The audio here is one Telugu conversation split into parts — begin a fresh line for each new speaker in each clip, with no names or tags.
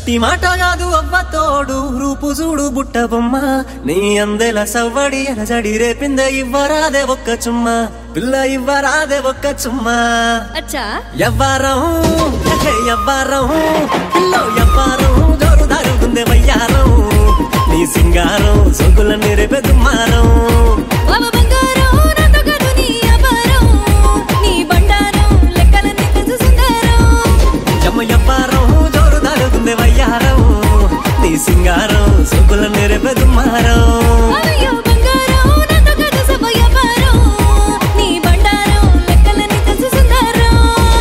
వట్టి మాట కాదు అవ్వ తోడు రూపు చూడు బుట్ట బొమ్మ నీ అందెల సవ్వడి ఎలజడి రేపిందే ఇవ్వరాదే ఒక్క చుమ్మ పిల్ల ఇవ్వరాదే ఒక్క చుమ్మ
అచ్చా
ఎవ్వారం ఎహే ఎవ్వారం పిల్లో ఎవ్వారం జోరు దారుగుందే వయ్యారం నీ సింగారం సొగుల రేపే దుమ్మారం
బావ బంగారం నాతో కాదు నీ వ్యాపారం నీ బండారం లెక్కలన్నీ తెలుసు సుందరం
జమ్మ ఎవ్వారం జోరు దారుగుందే వయ్యారం నీ సింగారం సొగుల రేపే దుమ్మారం
అయ్యో బంగారం నాతో కాదు సభ వ్యాపారం నీ బండారం లెక్కలన్నీ తెలుసు సుందరం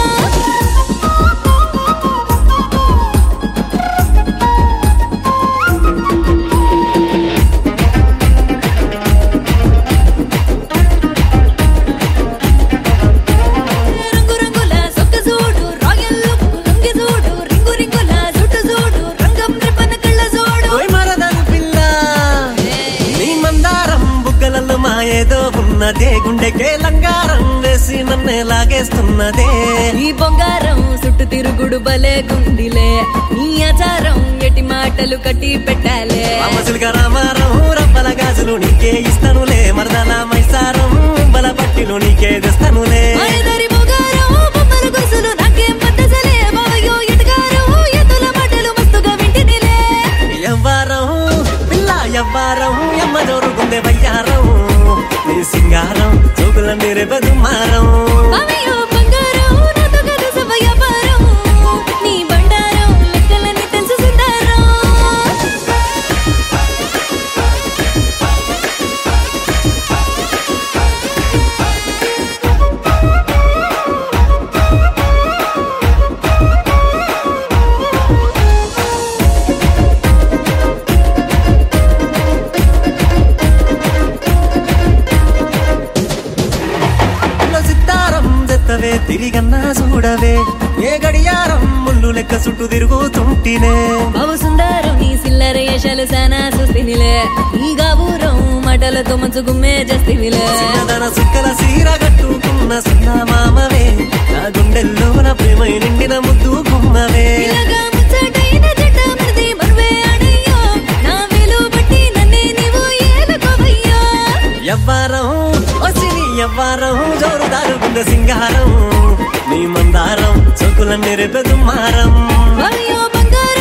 రంగు రంగుల సొక్క చూడు రాయల్ లుక్ లుంగి చూడు రింగు రింగుల జుట్టు చూడు రంగం రిపన కళ్ళ చూడు
ఓయ్ మరదలు పిల్ల నీ మందారం బుగ్గలలో మాయేదో ఉన్నదే గుండెకే లంగారం వేసి నన్నే లాగేస్తున్నదే
ఈ బొంగారం చుట్టు తిరుగుడు భలే గుండిలే నీ ఆచారం ఎటి మాటలు కట్టి పెట్టాలే
రామసులుగా రామారం రబ్బల గాజులు నీకే ఇస్తానులే మరదల మైసారం బల పట్టిలు నీకే తెస్తానులే
మాయదారి బొంగారం బొమ్మల గురుసులు నాకేం పట్టసలే బావయ్యో ఎటగారం ఎద్దుల మాటలు మస్తుగా వింటినిలే
ఎవ్వారం పిల్ల ఎవ్వారం ఎమ్మ జోరుగుందే వయ్యారం నీ సింగారం చూపులన్నీ రేపదు మారం
బావయ్యో బంగారం నాతో కాదు సభ వ్యాపారం నీ బండారం లెక్కలన్నీ తెలుసు సుందరం
లో సితారం జెత్తవే తిరిగన్నా చూడవే ఏ గడియారం ముళ్ళు లెక్క చుట్టూ తిరుగుతుంటినే
బాబు సుందరం నీ సిల్లర యశాలు సానా చూస్తినిలే ఈ గాబూరం మాటలతో మంచు గుమ్మే చేస్తినిలే
చిన్నదన సుక్కల సీర కట్టుకున్న సున్న మామవే నా గుండెల్లో నా ప్రేమ నిండిన ముద్దు గుమ్మవే
ఇలాగా ముచ్చటైన జంట మనది మరువే అడయ్యో నా వేలు బట్టి నన్నే నీవు ఏలుకోవయ్యో
ఎవ్వారం వసిని ఎవ్వారం జోరు దారుగుంద సింగారం నీ మందారం చొక్కులన్నీ రేపెదు మారం
అయ్యో బంగారం